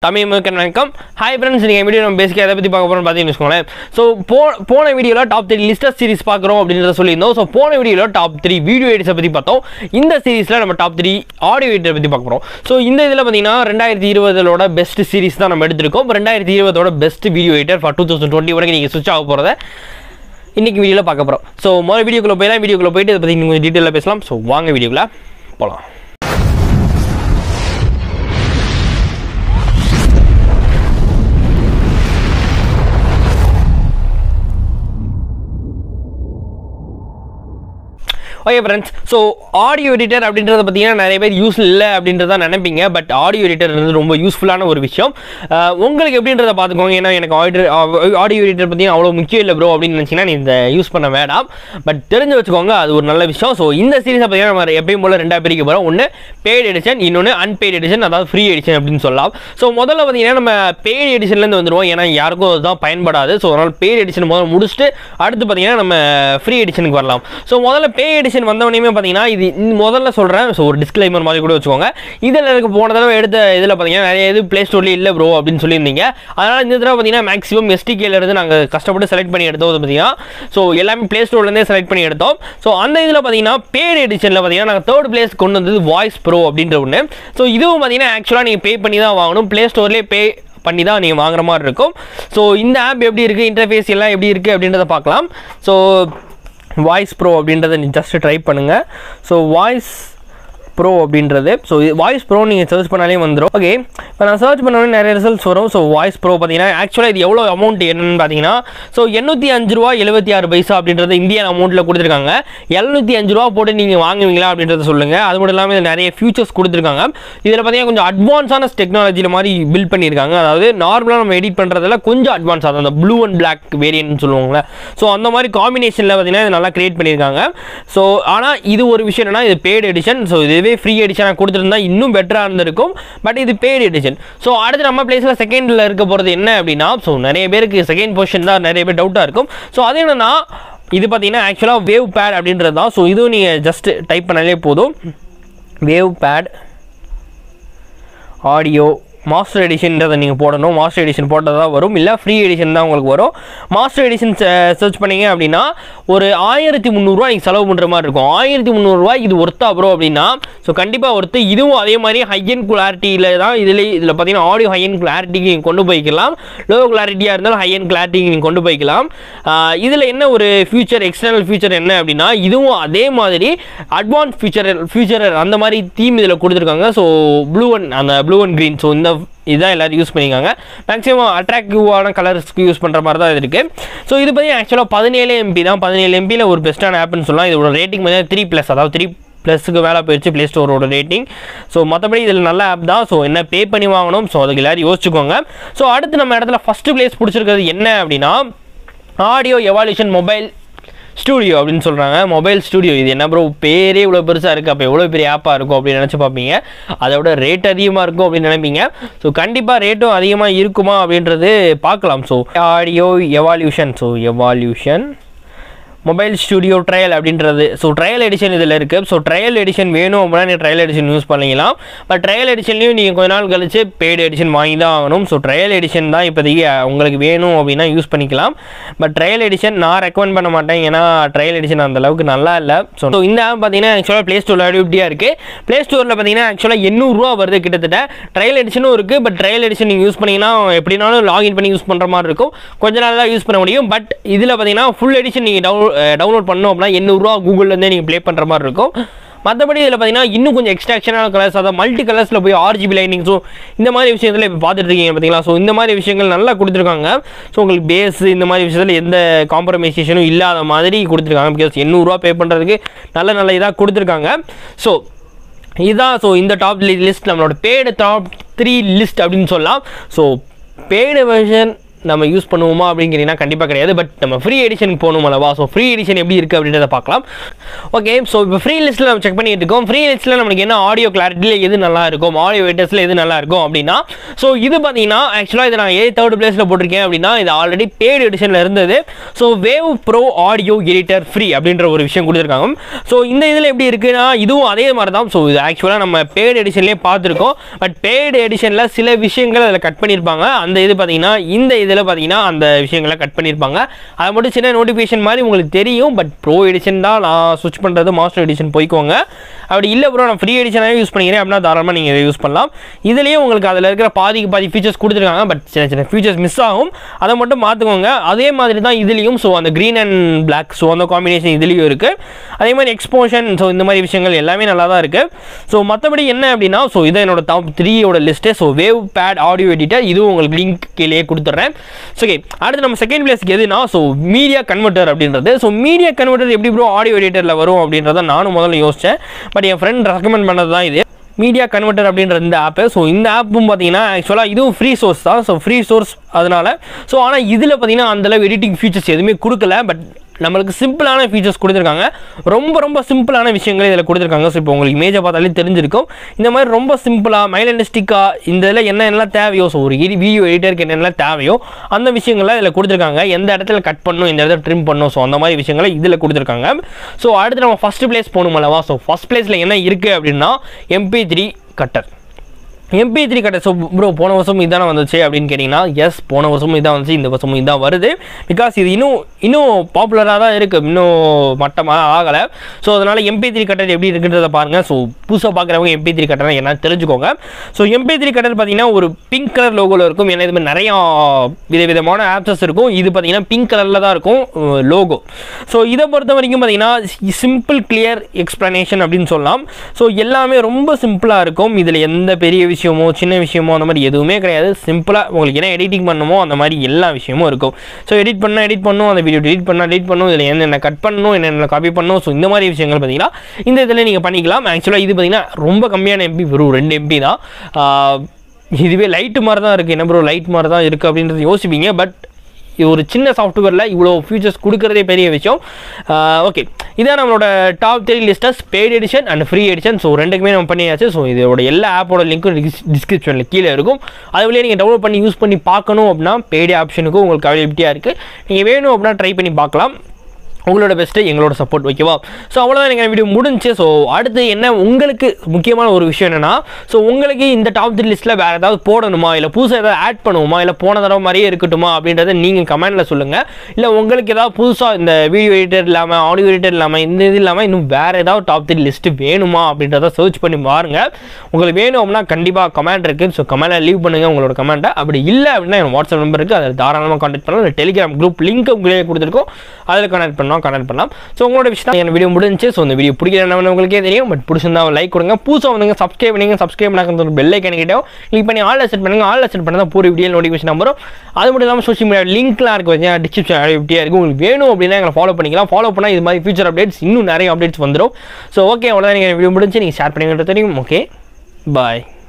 தமிழ் முழுக்க வணக்கம் hi friends நீங்கள் வீடியோ நம்ம பேசிக்க எதை பற்றி பார்க்க போகிறோம் பார்த்தீங்கன்னு வச்சுக்கோங்களேன் ஸோ போ போன வீடியோவில் டாப் த்ரீ லிஸ்டர் சீரிஸ் பார்க்குறோம் அப்படின்றத சொல்லியிருந்தோம் ஸோ போன வீடியோவில் டாப் த்ரீ வீடியோ எடிட்ஸை பற்றி பார்த்தோம் இந்த சீரிஸில் நம்ம டாப் த்ரீ ஆடியோ எடிட்டை பற்றி பார்க்க போகிறோம் ஸோ இந்த இதில் பார்த்தீங்கன்னா ரெண்டாயிரத்தி இருபதோட பெஸ்ட் சீரிஸ் தான் நம்ம எடுத்திருக்கோம் ரெண்டாயிரத்தி இருபதோட best video editor for two thousand twenty வரைக்கும் நீங்கள் சுவிச் ஆக போகிறத இன்றைக்கி வீடியோவில் பார்க்க போகிறோம் ஸோ முதல் வீடியோக்குள்ளே போயிடலாம் வீடியோக்குள்ளே போயிட்டு இதை பற்றி இன்னும் கொஞ்சம் டீட்டெயிலாக பேசலாம் ஸோ வாங்க வீடியோக்குள்ளே போகலாம் okay friends so audio editor அப்படின்றத பார்த்தீங்கன்னா நிறைய பேர் யூஸ் இல்லை அப்படின்றத நினைப்பீங்க பட் ஆடியோ எடிட்டர் வந்து ரொம்ப யூஸ்ஃபுல்லான ஒரு விஷயம் அஹ் உங்களுக்கு எப்படின்றத பார்த்துக்கோங்க ஏன்னா எனக்கு ஆடியோ ஆடியோ எடிட்டர் பார்த்தீங்கன்னா அவ்வளோ முக்கியம் இல்லை ப்ரோ அப்படின்னு நினச்சிங்கன்னா நீ இந்த யூஸ் பண்ண வேண்டாம் பட் தெரிஞ்சு வச்சுக்கோங்க அது ஒரு நல்ல விஷயம் ஸோ இந்த சீரிஸை பார்த்தீங்கன்னா நம்ம எப்பயும் போல் ரெண்டாக பிரிக்க போகிறோம் ஒன்று பெய்டு எடிஷன் இன்னொன்று அன்பெய்டு எடிஷன் அதாவது ஃப்ரீ எடிஷன் அப்படின்னு சொல்லலாம் ஸோ முதல்ல பார்த்தீங்கன்னா நம்ம பெய்டு எடிஷன்லேருந்து வந்துடுவோம் ஏன்னா யாருக்கும் அதுதான் பயன்படாது ஸோ அதனால் பெய்டு எடிஷன் முதல்ல முடிச்சுட்டு அடுத்து பார்த்தீங்கன்னா நம்ம ஃப்ரீ எடிஷனுக்கு வரலாம் ஸோ முதல்ல பே எடிஷன் வந்தவனையுமே பார்த்தீங்கன்னா இது இந்த முதல்ல சொல்கிறேன் ஸோ ஒரு டிஸ்க்ளைமர் மாதிரி கூட வச்சுக்கோங்க இதில் இருக்க போன தடவை எடுத்த இதில் பார்த்தீங்கன்னா நிறைய இது ப்ளே ஸ்டோர்லேயே இல்லை ப்ரோ அப்படின்னு சொல்லியிருந்தீங்க அதனால் இந்த தடவை பார்த்தீங்கன்னா மேக்ஸிமம் எஸ்டிகேல இருந்து நாங்கள் கஷ்டப்பட்டு செலக்ட் பண்ணி எடுத்தோம் பார்த்தீங்கன்னா ஸோ எல்லாமே ப்ளே ஸ்டோர்லேருந்தே செலக்ட் பண்ணி எடுத்தோம் ஸோ அந்த இதில் பார்த்தீங்கன்னா பேர் எடிஷனில் பார்த்தீங்கன்னா நாங்கள் தேர்ட் பிளேஸ் கொண்டு வந்தது வாய்ஸ் ப்ரோ அப்படின்ற ஒன்று ஸோ இதுவும் பார்த்தீங்கன்னா ஆக்சுவலாக நீங்கள் பே பண்ணி தான் வாங்கணும் ப்ளே ஸ்டோர்லேயே பே பண்ணி தான் நீங்கள் வாங்குற மாதிரி இருக்கும் ஸோ இந்த ஆப் எப்படி இருக்குது இன்டர்ஃபேஸ் எல்லாம் எப்படி இருக்குது அப்படின்றத பார்க்கலாம் ஸோ வாய்ஸ் ப்ரோ அப்படின்றத நீ ஜஸ்ட் ட்ரை பண்ணுங்கள் ஸோ வாய்ஸ் ப்ரோ அப்படின்றது ஸோ வாய்ஸ் ப்ரோ நீங்கள் சர்ச் பண்ணாலே வந்துடும் ஓகே இப்போ நான் சர்ச் பண்ணோன்னே நிறைய ரிசல்ட்ஸ் வரும் ஸோ வாய்ஸ் ப்ரோ பார்த்தீங்கன்னா ஆக்சுவலாக இது எவ்வளோ அமௌண்ட் என்னன்னு பார்த்தீங்கன்னா ஸோ எண்ணூற்றி அஞ்சு ரூபா எழுபத்தி ஆறு பைசா அப்படின்றது இந்தியன் அமௌண்ட்டில் கொடுத்துருக்காங்க எழுநூற்றி அஞ்சு ரூபா போட்டு நீங்கள் வாங்குவீங்களா அப்படின்றத சொல்லுங்கள் அது மட்டும் இல்லாமல் இதுல நிறைய ஃபியூச்சர்ஸ் கொடுத்துருக்காங்க இதில் பார்த்தீங்கன்னா கொஞ்சம் அட்வான்ஸான டெக்னாலஜியில் மாதிரி பில்ட் பண்ணியிருக்காங்க அதாவது நார்மலாக நம்ம எடிட் பண்ணுறதுல கொஞ்சம் அட்வான்ஸ் ஆகும் அந்த ப்ளூ அண்ட் பிளாக் வேரியன்ட்னு சொல்லுவாங்களே ஸோ அந்த மாதிரி காம்பினேஷனில் பார்த்தீங்கன்னா இது நல்லா கிரியேட் பண்ணியிருக்காங்க ஸோ ஆனால் இது ஒரு விஷயம் என்னன்னா இது பேட் எடிஷன் ஸோ இதுவே ஃப்ரீ எடிஷனாக கொடுத்துருந்தா இன்னும் பெட்டராக இருந்திருக்கும் பட் இது பேட் எடிஷன் ஸோ அடுத்து நம்ம பிளேஸில் செகண்டில் இருக்க போகிறது என்ன அப்படின்னா ஸோ நிறைய பேருக்கு செகண்ட் பொசிஷன் தான் நிறைய பேர் டவுட்டாக இருக்கும் ஸோ அது என்னன்னா இது பார்த்தீங்கன்னா ஆக்சுவலாக வேவ் பேட் அப்படின்றது தான் ஸோ இதுவும் நீங்கள் ஜஸ்ட் டைப் பண்ணாலே போதும் வேவ் பேட் ஆடியோ மாஸ்டர் எடிஷன்றதை நீங்கள் போடணும் மாஸ்டர் எடிஷன் போட்டால் தான் வரும் இல்லை ஃப்ரீ எடிஷன் தான் உங்களுக்கு வரும் மாஸ்டர் எடிஷன் சர்ச் பண்ணீங்க அப்படின்னா ஒரு ஆயிரத்தி முந்நூறுரூவா நீங்கள் செலவு பண்ணுற மாதிரி இருக்கும் ஆயிரத்தி முந்நூறுரூவா இது ஒர்த்தா ப்ரோ அப்படின்னா ஸோ கண்டிப்பாக ஒர்த்து இதுவும் அதே மாதிரி ஹை அண்ட் கிளாரிட்டியில் தான் இதில் இதில் பார்த்தீங்கன்னா ஆடியோ ஹை அண்ட் கிளாரிட்டிக்கு நீங்கள் கொண்டு போய்க்கலாம் லோ கிளாரிட்டியாக இருந்தாலும் ஹை அண்ட் கிளாரிட்டிக்கு நீங்கள் கொண்டு போய்க்கலாம் இதில் என்ன ஒரு ஃபியூச்சர் எக்ஸ்டர்னல் ஃபியூச்சர் என்ன அப்படின்னா இதுவும் அதே மாதிரி அட்வான்ஸ் ஃபியூச்சர் ஃபியூச்சர் அந்த மாதிரி தீம் இதில் கொடுத்துருக்காங்க ஸோ ப்ளூ அண்ட் அந்த ப்ளூ அண்ட் க்ரீன் ஸோ இந்த இதுதான் எல்லோரும் யூஸ் பண்ணிக்காங்க மேக்ஸிமம் அட்ராக்டிவான கலர்ஸ்க்கு யூஸ் பண்ணுற மாதிரி தான் இது இருக்குது ஸோ இது பற்றி ஆக்சுவலாக பதினேழு எம்பி தான் பதினேழு எம்பியில் ஒரு பெஸ்ட்டான ஆப்னு சொல்லலாம் இதோட ரேட்டிங் பார்த்தீங்கன்னா த்ரீ ப்ளஸ் அதாவது த்ரீ ப்ளஸுக்கு மேலே போயிடுச்சு ப்ளே ஸ்டோரோட ரேட்டிங் ஸோ மற்றபடி இதில் நல்ல ஆப் தான் ஸோ என்ன பே பண்ணி வாங்கணும் ஸோ அதுக்கு எல்லோரும் யோசிச்சுக்கோங்க ஸோ அடுத்து நம்ம இடத்துல ஃபஸ்ட்டு ப்ளேஸ் பிடிச்சிருக்கிறது என்ன அப்படின்னா ஆடியோ எவால்யூஷன் மொபைல் ஸ்டூடியோ அப்படின்னு சொல்கிறாங்க மொபைல் ஸ்டூடியோ இது என்ன ப்ரோ பேரே இவ்வளோ பெருசாக இருக்குது அப்போ எவ்வளோ பெரிய ஆப்பாக இருக்கும் அப்படின்னு நினச்சி பார்ப்பீங்க அதை விட ரேட் அதிகமாக இருக்கும் அப்படின்னு நினைப்பீங்க ஸோ கண்டிப்பாக ரேட்டும் அதிகமாக இருக்குமா அப்படின்றது பார்க்கலாம் so audio evolution so evolution mobile studio trial அப்படின்றது ஸோ ட்ரையல் எடிஷன் இதில் இருக்குது ஸோ ட்ரையல் எடிஷன் வேணும் அப்படின்னா நீங்கள் ட்ரையல் எடிஷன் யூஸ் பண்ணிக்கலாம் பட் ட்ரையல் எடிஷன்லையும் நீங்கள் கொஞ்ச நாள் கழிச்சு பெய்டு எடிஷன் வாங்கி தான் ஆகணும் ஸோ ட்ரையல் எடிஷன் தான் இப்போதைக்கு உங்களுக்கு வேணும் அப்படின்னா யூஸ் பண்ணிக்கலாம் பட் ட்ரையல் எடிஷன் நான் ரெக்கமெண்ட் பண்ண மாட்டேன் ஏன்னா ட்ரையல் எடிஷன் அந்த அளவுக்கு நல்லா இல்லை ஸோ இந்த ஆப் பார்த்தீங்கன்னா ஆக்சுவலாக ப்ளே ஸ்டோரில் அடிப்படியாக இருக்குது ப்ளே ஸ்டோரில் பார்த்தீங்கன்னா ஆக்சுவலாக எண்ணூறுரூவா வருது கிட்டத்தட்ட ட்ரையல் எடிஷனும் இருக்குது பட் ட்ரையல் எடிஷன் நீங்கள் யூஸ் பண்ணிங்கன்னா எப்படினாலும் லாகின் பண்ணி யூஸ் பண்ணுற மாதிரி இருக்கும் கொஞ்ச நாள் தான் யூஸ் பண்ண முடியும் பட் இதில் பார்த்தீங்கன்னா ஃபுல் எடிஷன் நீங்கள் டவுன் டவுன்லோட் பண்ணோம் அப்படின்னா எண்ணூறுரூவா கூகுள்லேருந்தே நீங்கள் ப்ளே பண்ணுற மாதிரி இருக்கும் மற்றபடி இதில் பார்த்தீங்கன்னா இன்னும் கொஞ்சம் எக்ஸ்ட்ராக்ஷனான கலர்ஸ் அதாவது மல்டி கலர்ஸில் போய் ஆர்ஜிபி லைனிங்ஸும் இந்த மாதிரி விஷயத்தில் இப்போ பார்த்துட்டு இருக்கீங்க பார்த்தீங்களா ஸோ இந்த மாதிரி விஷயங்கள் நல்லா கொடுத்துருக்காங்க ஸோ உங்களுக்கு பேஸ் இந்த மாதிரி விஷயத்தில் எந்த காம்ப்ரமைசேஷனும் இல்லாத மாதிரி கொடுத்துருக்காங்க பிகாஸ் எண்ணூறுரூவா பே பண்ணுறதுக்கு நல்ல நல்ல இதாக கொடுத்துருக்காங்க ஸோ இதுதான் ஸோ இந்த டாப் லிஸ்ட் நம்மளோட பேடு டாப் த்ரீ லிஸ்ட் அப்படின்னு சொல்லலாம் ஸோ பேடு வெர்ஷன் நம்ம யூஸ் பண்ணுவோமா அப்படின்னு கேட்டிங்கன்னா கண்டிப்பாக கிடையாது பட் நம்ம ஃப்ரீ எடிஷன் போகணும் அல்லவா ஸோ ஃப்ரீ எடிஷன் எப்படி இருக்குது அப்படின்றத பார்க்கலாம் ஓகே ஸோ இப்போ ஃப்ரீ லிஸ்ட்டில் நம்ம செக் பண்ணிட்டு இருக்கோம் ஃப்ரீ லிஸ்ட்டில் நமக்கு என்ன ஆடியோ கிளாரிட்டியில் எது நல்லா இருக்கும் ஆடியோ வெட்டர்ஸில் எது நல்லா இருக்கும் அப்படின்னா ஸோ இது பார்த்தீங்கன்னா ஆக்சுவலாக இது நான் ஏ தேர்ட் பிளேஸில் போட்டிருக்கேன் அப்படின்னா இது ஆல்ரெடி பேட் எடிஷனில் இருந்தது so wave pro audio editor free அப்படின்ற ஒரு விஷயம் கொடுத்துருக்காங்க ஸோ இந்த இதில் எப்படி இருக்குன்னா இதுவும் அதே மாதிரி தான் ஸோ இது ஆக்சுவலாக நம்ம பேட் எடிஷன்லேயே பார்த்துருக்கோம் பட் பேட் எடிஷனில் சில விஷயங்கள் அதில் கட் பண்ணியிருப்பாங்க அந்த இது பார்த்தீங்கன்னா இந்த இதில் பார்த்தீங்கன்னா அந்த விஷயங்களை கட் பண்ணியிருப்பாங்க அது மட்டும் சின்ன நோட்டிஃபிகேஷன் மாதிரி உங்களுக்கு தெரியும் பட் ப்ரோ எடிஷன் தான் நான் ஸ்விட்ச் பண்ணுறது மாஸ்டர் எடிஷன் போய்க்கோங்க அப்படி இல்லை ப்ரோ நான் ஃப்ரீ எடிஷனாகவே யூஸ் பண்ணிக்கிறேன் அப்படின்னா தாராளமாக நீங்கள் இதை யூஸ் பண்ணலாம் இதுலேயும் உங்களுக்கு அதில் இருக்கிற பாதிக்கு பாதி ஃபீச்சர்ஸ் கொடுத்துருக்காங்க பட் சின்ன சின்ன ஃபீச்சர்ஸ் மிஸ் ஆகும் அதை மட்டும் பார்த்துக்கோங்க அதே மாதிரி தான் இதுலேயும் ஸோ அந்த க்ரீன் அண்ட் பிளாக் ஸோ அந்த காம்பினேஷன் இதுலேயும் இருக்குது அதே மாதிரி எக்ஸ்போஷன் ஸோ இந்த மாதிரி விஷயங்கள் எல்லாமே நல்லா தான் இருக்குது ஸோ மற்றபடி என்ன அப்படின்னா ஸோ இதை என்னோட டாப் த்ரீயோட list so wave pad audio editor இதுவும் உங்களுக்கு லிங்க் கீழே கொடுத்துட்றேன் ஓகே அடுத்து நம்ம செகண்ட் பிளேஸ்க்கு எதுனா ஸோ மீடியா கன்வெர்ட்டர் அப்படின்றது ஸோ மீடியா கன்வெர்ட்டர் எப்படி ப்ரோ ஆடியோ எடிட்டரில் வரும் அப்படின்றத நானும் முதல்ல யோசித்தேன் பட் என் ஃப்ரெண்ட் ரெக்கமெண்ட் பண்ணது தான் இது மீடியா கன்வெர்ட்டர் அப்படின்ற இந்த ஆப்பு ஸோ இந்த ஆப்பும் பார்த்தீங்கன்னா ஆக்சுவலாக இதுவும் ஃப்ரீ சோர்ஸ் தான் ஸோ ஃப்ரீ சோர்ஸ் அதனால ஸோ ஆனால் இதில் பார்த்தீங்கன்னா அந்தளவு எடிட்டிங் ஃபீச்சர்ஸ் எதுவுமே கொடுக்கல பட் நம்மளுக்கு சிம்பிளான ஃபீச்சர்ஸ் கொடுத்துருக்காங்க ரொம்ப ரொம்ப சிம்பிளான விஷயங்கள் இதில் கொடுத்துருக்காங்க ஸோ இப்போ உங்களுக்கு இமேஜை பார்த்தாலே தெரிஞ்சிருக்கும் இந்த மாதிரி ரொம்ப சிம்பிளாக மைலண்டிஸ்டிக்காக இந்த இதில் என்ன என்னெல்லாம் தேவையோ ஸோ ஒரு வீடியோ எடிட்டருக்கு என்னென்னலாம் தேவையோ அந்த விஷயங்கள்லாம் இதில் கொடுத்துருக்காங்க எந்த இடத்துல கட் பண்ணணும் இந்த இடத்துல ட்ரிம் பண்ணணும் ஸோ அந்த மாதிரி விஷயங்களை இதில் கொடுத்துருக்காங்க ஸோ அடுத்து நம்ம ஃபஸ்ட் பிளேஸ் போகணும் அல்லவா ஸோ ஃபஸ்ட் பிளேஸில் என்ன இருக்குது அப்படின்னா MP three cutter MP three cutter so pro போன வருஷம் இதானே வந்துச்சு அப்படின்னு கேட்டிங்கன்னா எஸ் போன வருஷமும் இதான் வந்துச்சு இந்த வருஷமும் இதான் வருது பிகாஸ் இது இன்னும் இன்னும் பாப்புலராக தான் இருக்குது இன்னும் மட்டமாக ஆகலை ஸோ அதனால் எம்பி த்ரீ கட்டர் எப்படி இருக்குன்றத பாருங்கள் ஸோ புதுசாக பார்க்குறவங்க எம்பி த்ரீ கட்டர் என்ன தெரிஞ்சுக்கோங்க ஸோ எம்பி த்ரீ கட்டர் பார்த்தீங்கன்னா ஒரு பிங்க் கலர் லோகோவில் இருக்கும் ஏன்னா இது மாதிரி நிறையா விதவிதமான ஆப்ஸஸ் இருக்கும் இது பார்த்தீங்கன்னா பிங்க் கலரில் தான் இருக்கும் லோகோ ஸோ இதை பொறுத்த வரைக்கும் பார்த்தீங்கன்னா சிம்பிள் கிளியர் எக்ஸ்ப்ளனேஷன் அப்படின்னு சொல்லலாம் ஸோ எல்லாமே ரொம்ப சிம்பிளாக இருக்கும் இதில் எந்த பெரிய விஷயமோ சின்ன விஷயமோ அந்த மாதிரி எதுவுமே கிடையாது சிம்பிளாக உங்களுக்கு என்ன எடிட்டிங் பண்ணணுமோ அந்த மாதிரி எல்லா விஷயமும் இருக்கும் ஸோ எடிட் பண்ணால் எடிட் பண்ணும் அந்த வீடியோ எடிட் பண்ணால் எடிட் பண்ணும் இதில் என்னென்ன கட் பண்ணணும் என்னென்ன காப்பி பண்ணணும் ஸோ இந்த மாதிரி விஷயங்கள் பார்த்தீங்கன்னா இந்த இதில் நீங்கள் பண்ணிக்கலாம் ஆக்சுவலாக இது பார்த்தீங்கன்னா ரொம்ப கம்மியான எம்பி வெறும் ரெண்டு எம்பி தான் ஆஹ் இதுவே லைட்டு மாதிரி தான் இருக்குது என்ன ப்ரோ லைட் மாதிரி தான் இருக்குது அப்படின்றது யோசிப்பீங்க பட் இது ஒரு சின்ன சாஃப்ட்வேரில் இவ்வளோ ஃபீச்சர்ஸ் கொடுக்குறதே பெரிய விஷயம் ஓகே இதான் நம்மளோட top three listers paid edition and free edition so ரெண்டுக்குமே நம்ம பண்ணியாச்சு ஸோ இதோட எல்லா ஆப்போட லிங்க்கும் டிஸ்கிரிப்ஷனில் கீழே இருக்கும் அது வழியாக நீங்கள் டவுன்லோட் பண்ணி யூஸ் பண்ணி பார்க்கணும் அப்படின்னா பெய்டு ஆப்ஷனுக்கும் உங்களுக்கு அவைலபிலிட்டியாக இருக்குது நீங்கள் வேணும் அப்படின்னா ட்ரை பண்ணி பார்க்கலாம் உங்களோட பெஸ்ட்டு எங்களோட சப்போர்ட் ஓகேவா ஸோ அவ்வளோதான் எனக்கு வீடியோ முடிஞ்சு ஸோ அடுத்து என்ன உங்களுக்கு முக்கியமான ஒரு விஷயம் என்னென்னா ஸோ உங்களுக்கு இந்த டாப் த்ரீ லிஸ்ட்டில் வேறு ஏதாவது போடணுமா இல்லை புதுசாக ஏதாவது ஆட் பண்ணுவோமா இல்லை போன தடவை மாதிரியே இருக்கட்டுமா அப்படின்றத நீங்கள் கமெண்ட்டில் சொல்லுங்கள் இல்லை உங்களுக்கு ஏதாவது புதுசாக இந்த வீடியோ எடிட்டர் இல்லாமல் ஆடியோ எடிட்டர் இல்லாமல் இந்த இது இல்லாமல் இன்னும் வேறு ஏதாவது டாப் த்ரீ லிஸ்ட்டு வேணுமா அப்படின்றத சர்ச் பண்ணி பாருங்கள் உங்களுக்கு வேணும் அப்படின்னா கண்டிப்பாக கமெண்ட் இருக்குது ஸோ கமெண்ட்டில் லீவ் பண்ணுங்கள் உங்களோட கமெண்ட்டை அப்படி இல்லை அப்படின்னா என் வாட்ஸ்அப் நம்பர் இருக்குது அதில் தாராளமாக கான்டாக்ட் பண்ணலாம் இல்லை டெலிகிராம் குரூப் லிங்க் உங்களுக்கு கொடுத்துருக்கோம் அதில் கனெக்ட் பண்ணலாம் கனெக்ட் பண்ணலாம் ஸோ உங்களோட விஷயம் என் வீடியோ முடிஞ்சு ஸோ இந்த வீடியோ பிடிக்கிறேன் உங்களுக்கே தெரியும் பட் பிடிச்சிருந்தா லைக் கொடுங்க புதுசாக வந்து சப்ஸ்கிரைப் பண்ணுங்க சப்ஸ்கிரைப் பண்ணாக்க ஒரு பெல் ஐக்கன் கிட்டே கிளிக் பண்ணி ஆல் செட் பண்ணுங்க ஆல் செட் பண்ணால் தான் பூரி வீடியோ நோட்டிஃபிகேஷன் நம்பரும் அது மட்டும் இல்லாமல் சோஷியல் மீடியா லிங்க்லாம் இருக்கு வச்சு டிஸ்கிரிப்ஷன் அவைலபிலிட்டியாக இருக்கும் உங்களுக்கு வேணும் அப்படின்னா எங்களை ஃபாலோ பண்ணிக்கலாம் ஃபாலோ பண்ணால் இது மாதிரி ஃபியூச்சர் அப்டேட்ஸ் இன்னும் நிறைய அப்டேட்ஸ் வந்துடும் ஸோ ஓகே அவ்வளோதான் நீங்கள் வீடியோ முடிஞ்சு நீங்கள் ஷேர் பண்ணிக்கிறது தெரியும் ஓகே பாய்